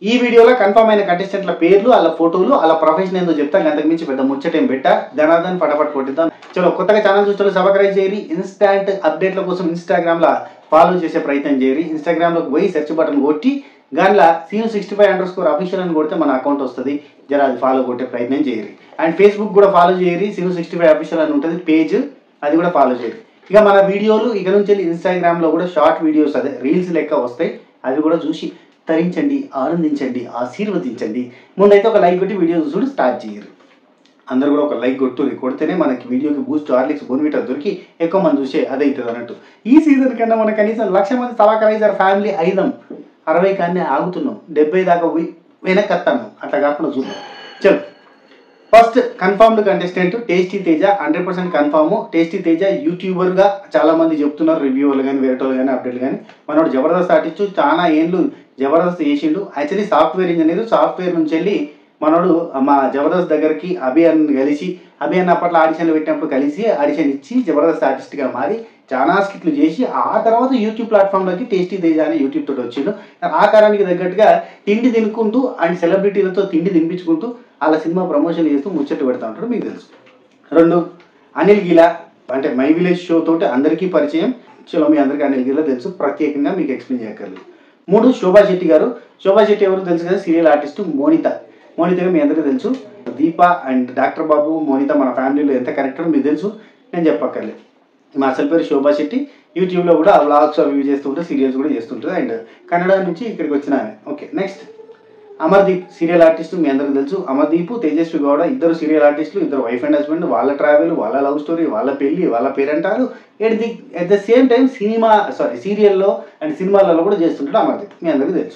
ఈ వీడియోలో కన్ఫర్మ్ అయిన కంటెస్టెంట్ల పేర్లు వాళ్ళ ఫోటోలు వాళ్ళ ప్రొఫెషన్ ఏందో చెప్తాం అంతకు మించి పెద్ద ముచ్చటేం పెట్టా ధనార్దన్ ఫటాఫట్ కొట్టిద్దాం చలో కొత్తగా ఛానల్ చూసిన సబ్స్క్రైబ్ చేయరి ఇన్స్టాంట్ అప్డేట్ల కోసం ఇన్స్టాగ్రామ్ లో ఫాలో చేసే ప్రయత్నం చేయరి ఇన్స్టాగ్రామ్ లోకి పోయి సెర్చ్ బటన్ కొట్టి దానిలో scene sixty five underscore official అని కొడితే మన అకౌంట్ వస్తుంది జర అది ఫాలో కొట్టే ప్రయత్నం చేయరి అండ్ ఫేస్బుక్ కూడా ఫాలో చేయరి సీన్ సిక్స్టీ ఫైవ్ అఫీషియల్ అని ఉంటుంది పేజ్ అది కూడా ఫాలో చేయరు ఇక మన వీడియోలు ఇక నుంచి వెళ్ళి ఇన్స్టాగ్రామ్లో కూడా షార్ట్ వీడియోస్ అదే రీల్స్ లెక్క వస్తాయి అవి కూడా చూసి తరించండి ఆనందించండి ఆశీర్వదించండి ముందైతే ఒక లైక్ కొట్టి వీడియో చూసుడు స్టార్ట్ చేయరు అందరూ కూడా ఒక లైక్ కొట్టు కొడితేనే మనకి వీడియోకి బూస్ట్ హార్లిక్స్ బోన్విటా దొరికి ఎక్కువ మంది చూసే అదే అవుతుంది అన్నట్టు ఈ సీజన్ కన్నా మన కనీసం లక్ష మంది సవాకరైజర్ ఫ్యామిలీ ఐదాం అరవై కానీ ఆగుతున్నాం డెబ్బై దాకా పోయి వెనక్కి వస్తాను అట్లా కాకుండా చూద్దాం చలో first confirmed contestant tasty Teja hundred percent confirm tasty Teja యూట్యూబర్గా చాలా మంది చెప్తున్నారు రివ్యూలు కానీ వేరే కానీ అప్డేట్లు కానీ మనోడు జబర్దస్త్ ఆర్టిస్ట్ చాలా ఏండ్లు జబర్దస్త్ చేసిండు యాక్చువల్లీ సాఫ్ట్వేర్ ఇంజనీర్ సాఫ్ట్వేర్ నుంచి వెళ్ళి మనోడు మా జబర్దస్త్ దగ్గరికి అభియాన్ కలిసి అభియాన్ అప్పట్లో ఆడిషన్లు పెట్టినప్పుడు కలిసి ఆడిషన్ ఇచ్చి జబర్దస్త్ ఆర్టిస్ట్గా మారి చాలా స్కిట్లు చేసి ఆ తర్వాత యూట్యూబ్ ప్లాట్ఫామ్లోకి టేస్టీ తేజ అని యూట్యూబ్ తోటి వచ్చిండు ఆ కారానికి తగ్గట్టుగా తిండి తినుకుంటూ అండ్ సెలబ్రిటీలతో తిండి తినిపించుకుంటూ వాళ్ళ సినిమా ప్రమోషన్ చేస్తూ ముచ్చట్లు పెడతా ఉంటాడు మీకు తెలుసు రెండు అనిల్ గీలా అంటే మై విలేజ్ షో తోటి అందరికీ పరిచయం చలో మీ అందరికీ అనిల్ గీలా తెలుసు ప్రత్యేకంగా మీకు ఎక్స్ప్లెయిన్ చేయక్కర్లేదు మూడు శోభా శెట్టి గారు శోభా శెట్టి ఎవరు తెలుసు కదా సీరియల్ ఆర్టిస్ట్ మోనిత మోనితగా మీ అందరికీ తెలుసు దీప అండ్ డాక్టర్ బాబు మోనిత మన ఫ్యామిలీలో ఎంత కనెక్టెడ్ మీకు తెలుసు నేను చెప్పక్కర్లేదు మా అసలు పేరు శోభా శెట్టి యూట్యూబ్లో కూడా వ్లాగ్స్ అవి చేస్తుంటే సీరియల్స్ కూడా చేస్తుంటుంది అండ్ కన్నడ నుంచి ఇక్కడికి వచ్చిన ఆమె okay next Amardeep serial artist మీ అందరికీ తెలుసు అమర్దీప్ తేజస్వి గౌడ ఇద్దరు సీరియల్ ఆర్టిస్టులు ఇద్దరు వైఫ్ అండ్ హస్బెండ్ వాళ్ళ ట్రావెల్ వాళ్ళ లవ్ స్టోరీ వాళ్ళ పెళ్లి వాళ్ళ పేరెంటాలు at the at the same time cinema sorry సీరియల్లో అండ్ సినిమాలలో కూడా చేస్తుంటాడు అమర్దీప్ మీ అందరికీ తెలుసు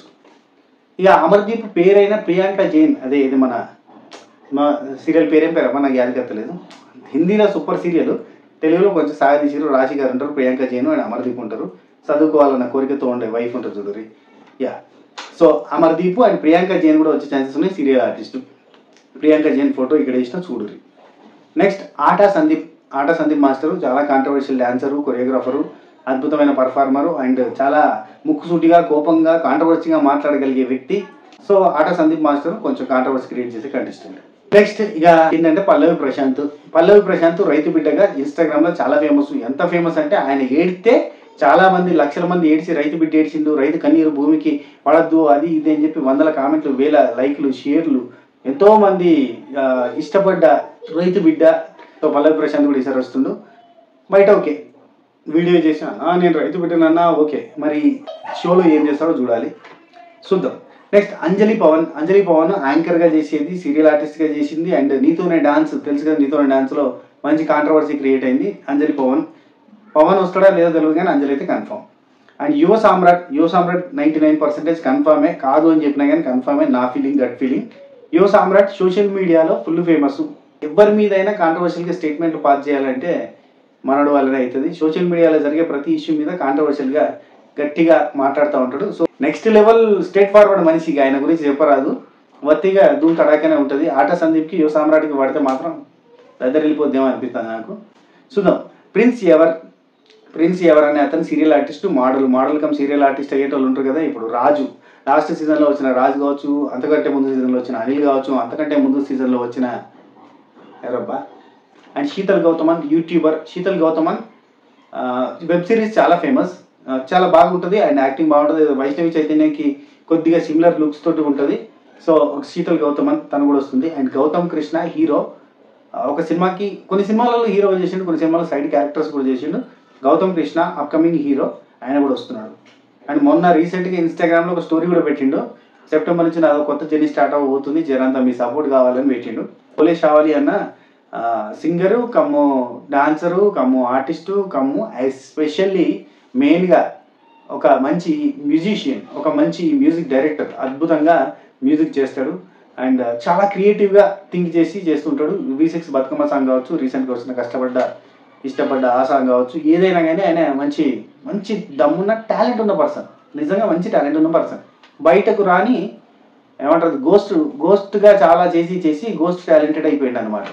ఇక అమర్దీప్ పేరైన ప్రియాంక జైన్ అదే ఇది మన మా సీరియల్ పేరేం పేరు అమ్మ నాకు యాదకత్తలేదు హిందీలో సూపర్ సీరియల్ తెలుగులో కొంచెం సాగదీశారు రాశి గారు ఉంటారు ప్రియాంక జైన్ అండ్ అమర్దీప్ ఉంటారు చదువుకోవాలన్న కోరికతో ఉండే వైఫ్ ఉంటుంది చూడరి yeah so Amardeep and Priyanka Jain కూడా వచ్చే ఛాన్సెస్ ఉన్నాయి serial artist Priyanka Jain photo ఇక్కడ ఇచ్చిన చూడురి నెక్స్ట్ ఆటా సందీప్ ఆటా సందీప్ మాస్టరు చాలా కాంట్రవర్షియల్ డాన్సరు కొరియోగ్రాఫరు అద్భుతమైన పర్ఫార్మరు అండ్ చాలా ముక్కుసూటిగా కోపంగా కాంట్రవర్సీగా మాట్లాడగలిగే వ్యక్తి సో ఆటా సందీప్ మాస్టర్ కొంచెం కాంట్రవర్సీ క్రియేట్ చేసే కంటెస్టెంట్ నెక్స్ట్ ఇక ఏంటంటే పల్లవి ప్రశాంత్ పల్లవి ప్రశాంత్ రైతు బిడ్డగా ఇన్స్టాగ్రామ్ లో చాలా ఫేమస్ ఎంత ఫేమస్ అంటే ఆయన ఏడితే చాలా మంది లక్షల మంది ఏడిచి రైతు బిడ్డ ఏడిచిండు రైతు కన్నీరు భూమికి పడద్దు అది ఇది అని చెప్పి వందల కామెంట్లు వేల లైక్లు షేర్లు ఎంతో మంది ఆ, ఇష్టపడ్డ రైతు బిడ్డ సో పల్లవి ప్రశాంత్ కూడా ఈసారి వస్తుండు బయట ఓకే వీడియో చేసిన "ఆ, నేను రైతు బిడ్డనన్నా ఓకే మరి షోలో ఏం చేస్తారో చూడాలి చూద్దాం నెక్స్ట్ అంజలి పవన్ అంజలి పవన్ యాంకర్ గా చేసేది సీరియల్ ఆర్టిస్ట్ గా చేసింది అండ్ నీతోనే డాన్స్ తెలుసు కదా నీతోనే డాన్స్ లో మంచి కాంట్రవర్సీ క్రియేట్ అయింది అంజలి పవన్ పవన్ వస్తాడా లేదో తెలియదు కానీ అంజలి అయితే confirm and Yuva Samrat Yuva Samrat ninety nine percentage కన్ఫర్మే కాదు అని చెప్పినా కానీ కన్ఫర్మే నా feeling gut feeling Yuva Samrat social మీడియాలో ఫుల్ ఫేమస్ ఎవరి మీదైనా కాంట్రవర్షియల్గా స్టేట్మెంట్లు పాస్ చేయాలంటే మనడు వల్లనే అవుతుంది సోషల్ మీడియాలో జరిగే ప్రతి ఇష్యూ మీద కాంట్రవర్షియల్గా గట్టిగా మాట్లాడుతూ ఉంటాడు so next level straightforward మనిషిగా ఆయన గురించి చెప్పరాదు వత్తిగా ధూమ్ తడాకనే ఉంటుంది ఆట సందీప్కి యువ సామ్రాట్కి పడితే మాత్రం పెద్ద వెళ్ళిపోద్దేమో అనిపిస్తుంది నాకు చూద్దాం ప్రిన్స్ ఎవర్ ప్రిన్స్ ఎవర్ అనే అతను serial artist model model cum serial artist అయ్యేటోళ్ళు ఉంటారు కదా ఇప్పుడు రాజు లాస్ట్ సీజన్లో వచ్చిన రాజు కావచ్చు అంతకంటే ముందు సీజన్లో వచ్చిన అనిల్ కావచ్చు అంతకంటే ముందు సీజన్లో వచ్చిన ఎవరబ్బా and Shital Gauthaman youtuber Shital Gauthaman web series చాలా ఫేమస్ చాలా బాగుంటుంది అండ్ యాక్టింగ్ బాగుంటుంది వైష్ణవి చైతన్యకి కొద్దిగా సిమిలర్ లుక్స్ తోటి ఉంటుంది సో శీతల్ గౌతమన్ తను కూడా వస్తుంది అండ్ గౌతమ్ కృష్ణ హీరో ఒక సినిమాకి కొన్ని సినిమాలలో హీరో చేసిండు కొన్ని సినిమాలో సైడ్ క్యారెక్టర్స్ కూడా చేసిండు గౌతమ్ కృష్ణ అప్కమింగ్ హీరో ఆయన కూడా వస్తున్నాడు అండ్ మొన్న రీసెంట్గా ఇన్స్టాగ్రామ్లో ఒక స్టోరీ కూడా పెట్టిండు సెప్టెంబర్ నుంచి నాదో కొత్త జర్నీ స్టార్ట్ అవబోతుంది జరంతా మీ సపోర్ట్ కావాలని పెట్టిండు పోలే షావాలి అన్న సింగరు కమ్ము డాన్సరు కమ్ము ఆర్టిస్టు కమ్ము ఎస్పెషల్లీ మెయిన్గా ఒక మంచి మ్యూజిషియన్ ఒక మంచి మ్యూజిక్ డైరెక్టర్ అద్భుతంగా మ్యూజిక్ చేస్తాడు అండ్ చాలా క్రియేటివ్గా థింక్ చేసి చేస్తుంటాడు వి సిక్స్ బతుకమ్మ సాంగ్ కావచ్చు రీసెంట్గా వచ్చిన కష్టపడ్డ ఇష్టపడ్డ ఆ సాంగ్ కావచ్చు ఏదైనా కానీ ఆయన మంచి మంచి దమ్మున్న టాలెంట్ ఉన్న పర్సన్ నిజంగా మంచి టాలెంట్ ఉన్న పర్సన్ బయటకు రాని ఏమంటారు గోస్ట్ గోస్ట్గా చాలా చేసి చేసి గోస్ట్ టాలెంటెడ్ అయిపోయింది అనమాట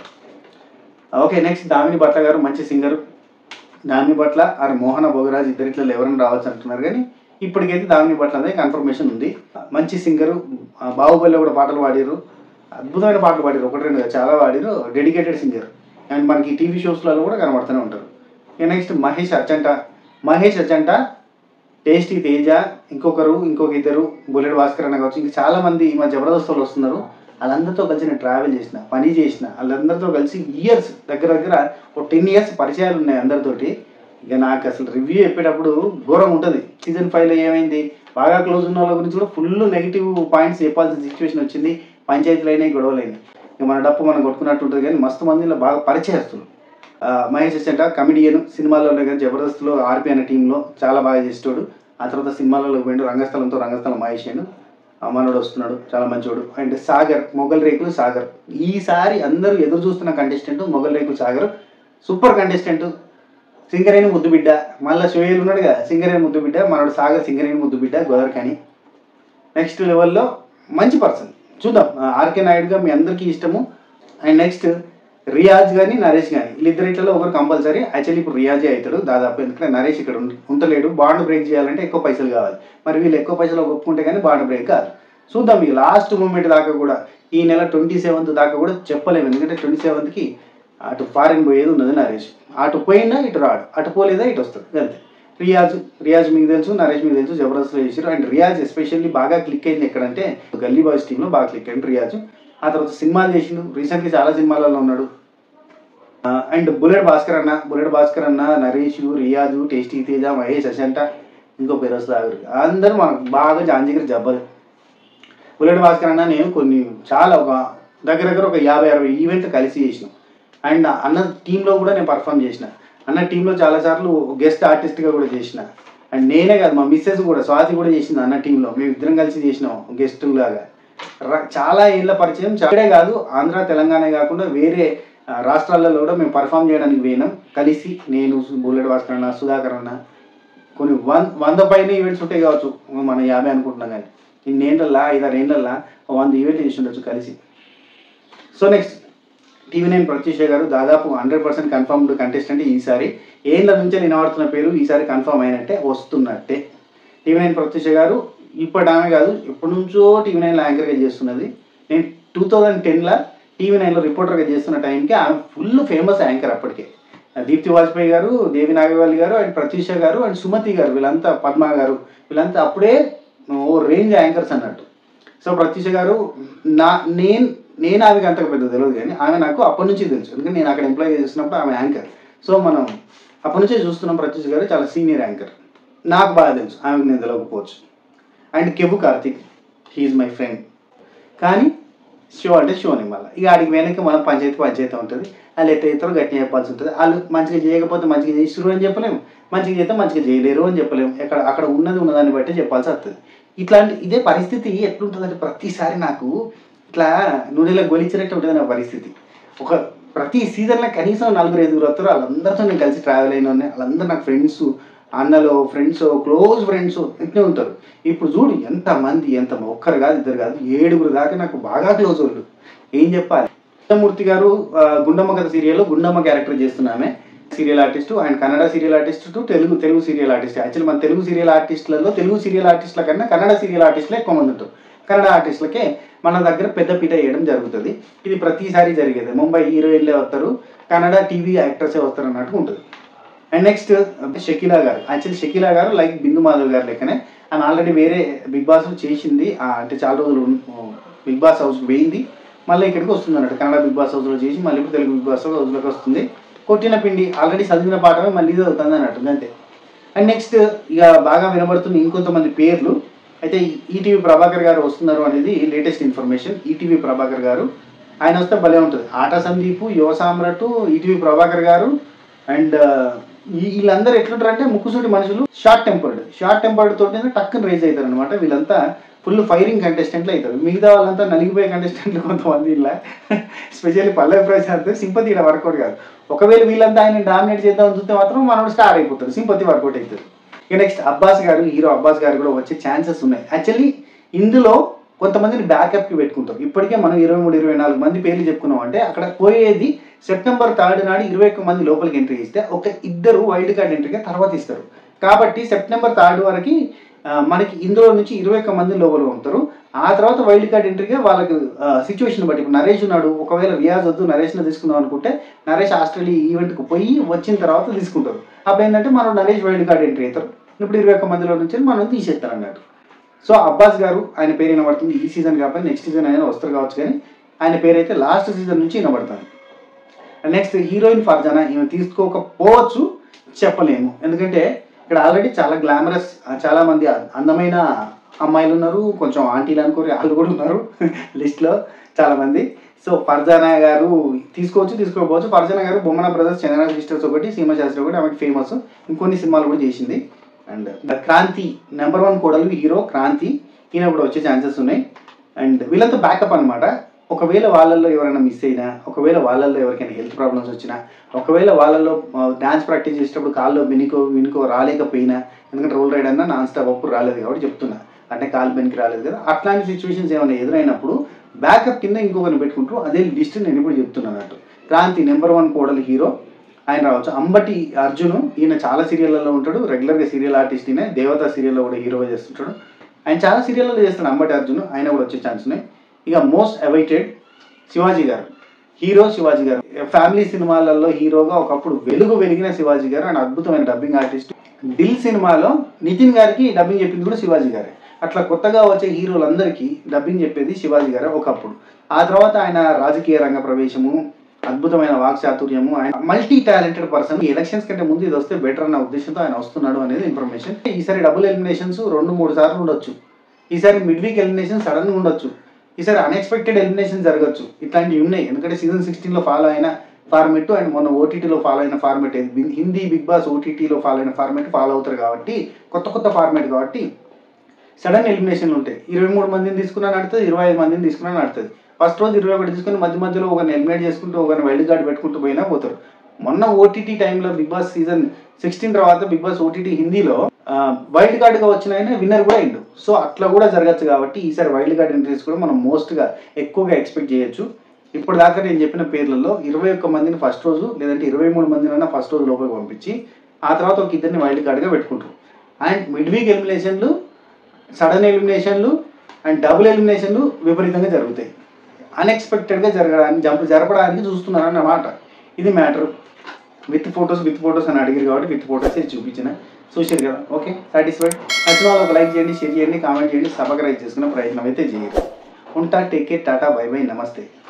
ఓకే నెక్స్ట్ దామిని భట్ల గారు మంచి సింగర్ దామిని భట్ల ఆర్ మోహన భోగరాజ్ ఇద్దరిట్లో ఎవరైనా రావచ్చు అంటున్నారు కానీ ఇప్పటికైతే దాని పట్ల అనేది కన్ఫర్మేషన్ ఉంది మంచి సింగరు బాహుబలిలో కూడా పాటలు పాడారు అద్భుతమైన పాటలు పాడారు ఒకటి రెండు కాదు, చాలా పాడారు డెడికేటెడ్ సింగర్ అండ్ మనకి టీవీ షోస్లలో కూడా కనబడుతూనే ఉంటారు ఇక నెక్స్ట్ మహేష్ అచ్చంట మహేష్ అచ్చంట టేస్టీ తేజ ఇంకొకరు ఇంకొక ఇద్దరు బుల్లెట్ భాస్కర్ అన్న కావచ్చు ఇంకా చాలా మంది ఈ మధ్య జబర్దస్త్ వాళ్ళు వస్తున్నారు వాళ్ళందరితో కలిసి నేను ట్రావెల్ చేసిన పని చేసిన వాళ్ళందరితో కలిసి ఇయర్స్ దగ్గర దగ్గర ఒక టెన్ ఇయర్స్ పరిచయాలు ఉన్నాయి అందరితోటి ఇక నాకు అసలు రివ్యూ చెప్పేటప్పుడు ఘోరం ఉంటుంది సీజన్ ఫైవ్లో ఏమైంది బాగా క్లోజ్ ఉన్న వాళ్ళ గురించి కూడా ఫుల్ నెగిటివ్ పాయింట్స్ చెప్పాల్సిన సిచ్యువేషన్ వచ్చింది పంచాయతీలు అయినాయి గొడవలు అయినాయి ఇక మన డప్పు మనం కొట్టుకున్నట్టు ఉంటుంది కానీ మస్తు మందిలో బాగా పరిచయస్తులు ఆ, మహేష్ అచ్చంట కమిడియన్ సినిమాలో ఉండే కానీ జబర్దస్త్లో ఆర్పి అనే టీంలో చాలా బాగా చేసేటోడు ఆ తర్వాత సినిమాలలో పోయిండు రంగస్థలంతో రంగస్థలం మహేష్ అయ్యాను ఆ మనోడు వస్తున్నాడు చాలా మంచోడు అండ్ సాగర్ మొగల్ రేకులు సాగర్ ఈసారి అందరూ ఎదురు చూస్తున్న కంటెస్టెంట్ మొగల్ రేకులు సాగర్ సూపర్ కంటెస్టెంట్ సింగరేణి ముద్దు బిడ్డ మళ్ళీ షోయల్ ఉన్నాడు కదా సింగరేణి ముద్దు బిడ్డ మనోడు సాగర్ సింగరేణి ముద్దు బిడ్డ గోదర్కని నెక్స్ట్ లెవెల్లో మంచి పర్సన్ చూద్దాం ఆ, ఆర్కే నాయుడుగా మీ అందరికీ ఇష్టము అండ్ నెక్స్ట్ రియాజ్ కానీ నరేష్ కానీ వీళ్ళిద్దరిట్లో ఒకరు కంపల్సరీ యాక్చువల్లీ ఇప్పుడు రియాజే అవుతాడు దాదాపు ఎందుకంటే నరేష్ ఇక్కడ ఉంట- ఉంటలేడు బాండ్ బ్రేక్ చేయాలంటే ఎక్కువ పైసలు కావాలి మరి వీళ్ళు ఎక్కువ పైసలు ఒప్పుకుంటే కానీ బాండ్ బ్రేక్ కాదు చూద్దాం ఈ లాస్ట్ మూమెంట్ దాకా కూడా ఈ నెల ట్వంటీ సెవెంత్ దాకా కూడా చెప్పలేము ఎందుకంటే ట్వంటీ సెవెంత్కి అటు ఫారిన్ పోయేది ఉన్నది నరేష్ అటు పోయినా ఇటు రాడు అటు పోలేదా ఇటు వస్తుంది అంతే రియాజ్ రియాజ్ మీకు తెలుసు నరేష్ మీకు తెలుసు జబర్దస్త్లో చేశారు అండ్ రియాజ్ ఎస్పెషల్లీ బాగా క్లిక్ అయింది ఎక్కడంటే గల్లీ బాయ్స్ టీంలో బాగా క్లిక్ అయింది రియాజ్ ఆ తర్వాత సినిమాలు చేసిండు రీసెంట్గా చాలా సినిమాలలో ఉన్నాడు అండ్ బుల్లెట్ భాస్కర్ అన్న బుల్లెట్ భాస్కర్ అన్న నరేష్ రియాజు టేస్టీ తేజ మహేష్ అశంట ఇంకో పేరు వస్తుంది ఆవిడ అందరూ మనకు బాగా జాంజిగిరి జబ్బలు బుల్లెట్ భాస్కర్ అన్న నేను కొన్ని చాలా ఒక దగ్గర దగ్గర ఒక యాభై అరవై ఈవెంట్లు కలిసి చేసినాం అండ్ అన్న టీంలో కూడా నేను పర్ఫామ్ చేసిన అన్న టీంలో చాలాసార్లు గెస్ట్ ఆర్టిస్ట్గా కూడా చేసిన అండ్ నేనే కాదు మా మిస్సెస్ కూడా స్వాతి కూడా చేసింది అన్న టీంలో మేము ఇద్దరం కలిసి చేసినాం గెస్ట్ లాగా ర- చాలా ఏళ్ళ పరిచయం చాడే కాదు ఆంధ్ర తెలంగాణ కాకుండా వేరే ఆ, రాష్ట్రాలలో కూడా మేము పర్ఫామ్ చేయడానికి పోయినాం కలిసి నేను బుల్లెట్ భాస్కర్ అన్న సుధాకర్ అన్న కొన్ని వన్ వంద పైన ఈవెంట్స్ ఉంటాయి కావచ్చు మన యాభై అనుకుంటున్నాం కానీ ఇన్నేళ్ళల్లా ఐదారు ఏళ్ళల్లా ఒక వంద ఈవెంట్లు చేసి ఉండొచ్చు కలిసి so next TV nine Pratyusha గారు దాదాపు హండ్రెడ్ పర్సెంట్ కన్ఫర్మ్డ్ కంటెస్టెంట్ ఈసారి ఏళ్ళ నుంచి నిలబడుతున్న పేరు ఈసారి కన్ఫర్మ్ అయినట్టే వస్తున్నట్టే టీవీ నైన్ ప్రత్యూష గారు ఇప్పటి ఆమె కాదు ఎప్పటి నుంచో టీవీ నైన్లో యాంకర్గా చేస్తున్నది నేను టూ థౌజండ్ టెన్లో టీవీ నైన్లో రిపోర్టర్గా చేస్తున్న టైంకి ఆమె ఫుల్ ఫేమస్ యాంకర్ అప్పటికే దీప్తి వాజ్పేయి గారు దేవి నాగవల్లి గారు అండ్ ప్రత్యూష గారు అండ్ సుమతి గారు వీళ్ళంతా పద్మ గారు వీళ్ళంతా అప్పుడే ఓ రేంజ్ యాంకర్స్ అన్నట్టు సో ప్రత్యూష గారు నా నేను నేను ఆమెకి అంతకు పెద్ద తెలియదు కానీ ఆమె నాకు అప్పటి నుంచి తెలుసు ఎందుకంటే నేను అక్కడ ఎంప్లాయ్ చేసినప్పుడు ఆమె యాంకర్ సో మనం అప్పటి నుంచే చూస్తున్నాం ప్రత్యూష గారు చాలా సీనియర్ యాంకర్ నాకు బాగా తెలుసు ఆమెకు నేను తెలియకపోవచ్చు అండ్ కెబు కార్తిక్ హీఈస్ మై ఫ్రెండ్ కానీ షో అంటే షోని మళ్ళీ ఇక ఆడికి వెనక మనం పంచాయతీ పంచాయతీ ఉంటుంది వాళ్ళు ఎట్ట అవుతారో గట్టిగా చెప్పాల్సి ఉంటుంది వాళ్ళు మంచిగా చేయకపోతే మంచిగా చేసిరు అని చెప్పలేము మంచిగా చేస్తే మంచిగా చేయలేరు అని చెప్పలేము ఎక్కడ అక్కడ ఉన్నది ఉన్నదాన్ని బట్టి చెప్పాల్సి వస్తుంది ఇట్లాంటి ఇదే పరిస్థితి ఎట్లుంటుందంటే ప్రతిసారి నాకు ఇట్లా నూనెలో గొలిచినట్టు ఉంటుంది నా పరిస్థితి ఒక ప్రతి సీజన్లో కనీసం నలుగురు ఐదుగురు వస్తారు వాళ్ళందరితో నేను కలిసి ట్రావెల్ అయిన వాళ్ళని. వాళ్ళందరూ నాకు ఫ్రెండ్స్ అన్నలు ఫ్రెండ్స్ క్లోజ్ ఫ్రెండ్స్ ఇట్నే ఉంటారు ఇప్పుడు చూడు ఎంతమంది ఎంత ఒక్కరు కాదు ఇద్దరు కాదు ఏడుగురు దాకా నాకు బాగా క్లోజ్ వాళ్ళు ఏం చెప్పాలి కృష్ణమూర్తి గారు ఆ, గుండమ్మ కథ సీరియల్లో గుండమ్మ క్యారెక్టర్ చేస్తున్నామే serial artist and Kannada serial artist to Telugu Telugu serial artist actually మన తెలుగు సీరియల్ ఆర్టిస్టులలో తెలుగు సీరియల్ ఆర్టిస్టుల కన్నా కన్నడ సీరియల్ ఆర్టిస్టులే ఎక్కువ మంది ఉంటారు కన్నడ ఆర్టిస్టులకే మన దగ్గర పెద్ద పీట వేయడం జరుగుతుంది ఇది ప్రతిసారి జరిగేది ముంబై హీరోయిన్లే వస్తారు కన్నడ టీవీ యాక్టర్సే వస్తారు అన్నట్టు ఉంటుంది అండ్ నెక్స్ట్ షకీలా గారు యాక్చువల్లీ షకీలా గారు లైక్ బిందు మాధవ్ గారు లెక్కనే ఆమె ఆల్రెడీ వేరే బిగ్ బాస్ చేసింది ఆ, అంటే చాలా రోజులు ఉన్- బిగ్ బాస్ హౌస్కి పోయింది మళ్ళీ ఇక్కడికి వస్తుంది అన్నట్టు కన్నడ బిగ్ బాస్ హౌస్లో చేసి మళ్ళీ ఇప్పుడు తెలుగు బిగ్ బాస్ హౌస్లోకి వస్తుంది కొట్టిన పిండి ఆల్రెడీ చదివిన పాఠమే మళ్ళీ ఇది అవుతుంది అన్నట్టు అంతే అండ్ నెక్స్ట్ ఇక బాగా వినబడుతున్న ఇంకొంతమంది పేర్లు అయితే ఈటీవీ ప్రభాకర్ గారు వస్తున్నారు అనేది లేటెస్ట్ ఇన్ఫర్మేషన్ ఈటీవీ ప్రభాకర్ గారు ఆయన వస్తే భలే ఉంటుంది ఆట సందీప్ యువ సామ్రాట్ ఈటీవీ ప్రభాకర్ గారు అండ్ వీళ్ళందరూ ఎట్లుంటారు అంటే ముక్కుసూటి మనుషులు షార్ట్ టెంపర్డ్ షార్ట్ టెంపర్డ్ తోటి టక్కుని రేజ్ అవుతారు అనమాట వీళ్ళంతా ఫుల్ ఫైరింగ్ కంటెస్టెంట్లు అవుతారు మిగతా వాళ్ళంతా నలిగిపోయే కంటెస్టెంట్లు కొంతమంది ఇలా స్పెషల్లీ పల్లవి ప్రశాంత్ సింపతి ఇక్కడ వర్కౌట్ కాదు ఒకవేళ వీళ్ళంతా ఆయన డామినేట్ చేద్దామని చూస్తే మాత్రం మనోడు స్టార్ అయిపోతారు సింపతి వర్కౌట్ అవుతుంది ఇక నెక్స్ట్ అబ్బాస్ గారు హీరో అబ్బాస్ గారు కూడా వచ్చే ఛాన్సెస్ ఉన్నాయి యాక్చువల్లీ ఇందులో కొంతమందిని బ్యాకప్కి పెట్టుకుంటారు ఇప్పటికే మనం ఇరవై మూడు ఇరవై నాలుగు మంది పేర్లు చెప్పుకున్నాం అంటే అక్కడ పోయేది సెప్టెంబర్ థర్డ్ నాడు ఇరవై ఒక్క మంది లోపలికి ఎంట్రీ ఇస్తే ఒక ఇద్దరు వైల్డ్ కార్డ్ ఎంట్రీగా తర్వాత ఇస్తారు కాబట్టి సెప్టెంబర్ థర్డ్ వరకు ఆ, మనకి ఇందులో నుంచి ఇరవై ఒక్క మంది లోపల ఉంటారు ఆ తర్వాత వైల్డ్ కార్డ్ ఎంట్రీగా వాళ్ళకి సిచ్యువేషన్ బట్టి ఇప్పుడు నరేష్ ఉన్నాడు ఒకవేళ రియాజ్ వద్దు నరేష్ని తీసుకుందాం అనుకుంటే నరేష్ ఆస్ట్రేలియా ఈవెంట్కి పోయి వచ్చిన తర్వాత తీసుకుంటారు అప్పుడు ఏంటంటే మనం నరేష్ వైల్డ్ కార్డ్ ఎంట్రీ అవుతారు ఇప్పుడు ఇరవై ఒక్క మందిలో నుంచి మనం తీసేస్తారు అన్నట్టు సో అబ్బాస్ గారు ఆయన పేరు వినబడుతుంది ఈ సీజన్ కాకపోతే నెక్స్ట్ సీజన్ అయినా వస్తారు కావచ్చు కానీ ఆయన పేరు అయితే లాస్ట్ సీజన్ నుంచి వినబడుతుంది నెక్స్ట్ హీరోయిన్ ఫర్జానా ఈమె తీసుకోకపోవచ్చు చెప్పలేము ఎందుకంటే ఇక్కడ ఆల్రెడీ చాలా గ్లామరస్ చాలా మంది అందమైన అమ్మాయిలు ఉన్నారు కొంచెం ఆంటీలు అనుకోరు వాళ్ళు కూడా ఉన్నారు లిస్ట్లో చాలా మంది సో ఫర్జానా గారు తీసుకోవచ్చు తీసుకోకపోవచ్చు ఫర్జానా గారు బొమ్మన బ్రదర్స్ చంద్ర సిస్టర్స్ ఒకటి సీమ శాస్త్రి ఒకటి ఆమెకి ఫేమస్ ఇంకొన్ని సినిమాలు కూడా చేసింది and Kranthi number one Kodalu hero Kranthi ఈయన కూడా వచ్చే ఛాన్సెస్ ఉన్నాయి అండ్ వీళ్ళంతా బ్యాకప్ అనమాట ఒకవేళ వాళ్ళల్లో ఎవరైనా మిస్ అయినా ఒకవేళ వాళ్ళల్లో ఎవరికైనా హెల్త్ ప్రాబ్లమ్స్ వచ్చినా ఒకవేళ వాళ్ళల్లో డాన్స్ ప్రాక్టీస్ చేసేటప్పుడు కాల్లో వినికో వినుకో రాలేకపోయినా ఎందుకంటే రోల్ రైడ్ అన్నా నాన్ స్టాప్ అప్పుడు రాలేదు కాబట్టి చెప్తున్నా అంటే కాలు బెనికి రాలేదు కదా అట్లాంటి సిచ్యువేషన్స్ ఏమైనా ఎదురైనప్పుడు బ్యాకప్ కింద ఇంకొకరిని పెట్టుకుంటారు అదే లిస్ట్ నేను ఇప్పుడు చెప్తున్నాను అన్నట్టు Kranthi number one Kodalu hero ఆయన రావచ్చు అంబటి అర్జున్ ఈయన చాలా సీరియళ్ళలో ఉంటాడు రెగ్యులర్గా సీరియల్ ఆర్టిస్ట్ ఈయన దేవత సీరియల్లో కూడా హీరోగా చేస్తుంటాడు ఆయన చాలా సీరియల్లో చేస్తాడు అంబటి అర్జున్ ఆయన కూడా వచ్చే ఛాన్స్ ఉన్నాయి ఇక మోస్ట్ అవైటెడ్ శివాజీ గారు హీరో శివాజీ గారు ఫ్యామిలీ సినిమాలలో హీరోగా ఒకప్పుడు వెలుగు వెలిగిన శివాజీ గారు ఆయన అద్భుతమైన డబ్బింగ్ ఆర్టిస్ట్ దిల్ సినిమాలో నితిన్ గారికి డబ్బింగ్ చెప్పింది కూడా శివాజీ గారే అట్లా కొత్తగా వచ్చే హీరోలందరికీ డబ్బింగ్ చెప్పేది శివాజీ గారే ఒకప్పుడు ఆ తర్వాత ఆయన రాజకీయ రంగ ప్రవేశము అద్భుతమైన వాక్చాతుర్యము ఆయన మల్టీ టాలెంటెడ్ పర్సన్ ఈ ఎలక్షన్స్ కంటే ముందు ఇది వస్తే బెటర్ అన్న ఉద్దేశంతో ఆయన వస్తున్నాడు అనేది ఇన్ఫర్మేషన్ ఈసారి డబుల్ ఎలిమినేషన్స్ రెండు మూడు సార్లు ఉండొచ్చు ఈసారి మిడ్ వీక్ ఎలిమినేషన్ సడన్ గా ఉండొచ్చు ఈసారి అన్ఎక్స్పెక్టెడ్ ఎలిమినేషన్ జరగచ్చు ఇట్లాంటివి ఉన్నాయి ఎందుకంటే సీజన్ సిక్స్టీన్ లో ఫాలో అయిన ఫార్మెట్ అండ్ మొన్న ఓటీటీలో ఫాలో అయిన ఫార్మెట్ హిందీ బిగ్ బాస్ ఓటీటీలో ఫాలో అయిన ఫార్మెట్ ఫాలో అవుతారు కాబట్టి కొత్త కొత్త ఫార్మెట్ కాబట్టి సడన్ ఎలిమినేషన్లు ఉంటాయి ఇరవై మూడు మందిని తీసుకున్నా నడుతుంది ఇరవై ఐదు మందిని తీసుకున్నా నడుతుంది ఫస్ట్ రోజు ఇరవై ఒకటి తీసుకుని మధ్య మధ్యలో ఒకరిని ఎలిమినేట్ చేసుకుంటూ ఒకరిని వైల్డ్ కార్డ్ పెట్టుకుంటూ పోయినా పోతారు మొన్న ఓటీటీ టైంలో బిగ్ బాస్ సీజన్ సిక్స్టీన్ తర్వాత బిగ్ బాస్ ఓటీటీ హిందీలో వైల్డ్ కార్డ్గా వచ్చిన ఆయన విన్నర్ కూడా అయిండు సో అట్లా కూడా జరగచ్చు కాబట్టి ఈసారి వైల్డ్ కార్డ్ ఎంట్రీస్ కూడా మనం మోస్ట్గా ఎక్కువగా ఎక్స్పెక్ట్ చేయొచ్చు ఇప్పుడు దాకా నేను చెప్పిన పేర్లలో ఇరవై ఒక్క మందిని ఫస్ట్ రోజు లేదంటే ఇరవై మూడు మందినైనా ఫస్ట్ రోజు లోపలికి పంపించి ఆ తర్వాత ఒక ఇద్దరిని వైల్డ్ కార్డ్గా పెట్టుకుంటారు అండ్ మిడ్ వీక్ ఎలిమినేషన్లు సడన్ ఎలిమినేషన్లు అండ్ డబుల్ ఎలిమినేషన్లు విపరీతంగా జరుగుతాయి అన్ఎక్స్పెక్టెడ్గా జరగడానికి జంప్ జరపడానికి చూస్తున్నారు అన్నమాట ఇది matter with photos with photos అని అడిగారు కాబట్టి విత్ ఫొటోస్ చూపించిన చూసారు కదా ఓకే సాటిస్ఫైడ్ నచ్చిన వాళ్ళు ఒక లైక్ చేయండి షేర్ చేయండి కామెంట్ చేయండి సబ్స్క్రైబ్ చేసుకునే ప్రయత్నం అయితే చేయండి ఉంటా take care tata bye bye నమస్తే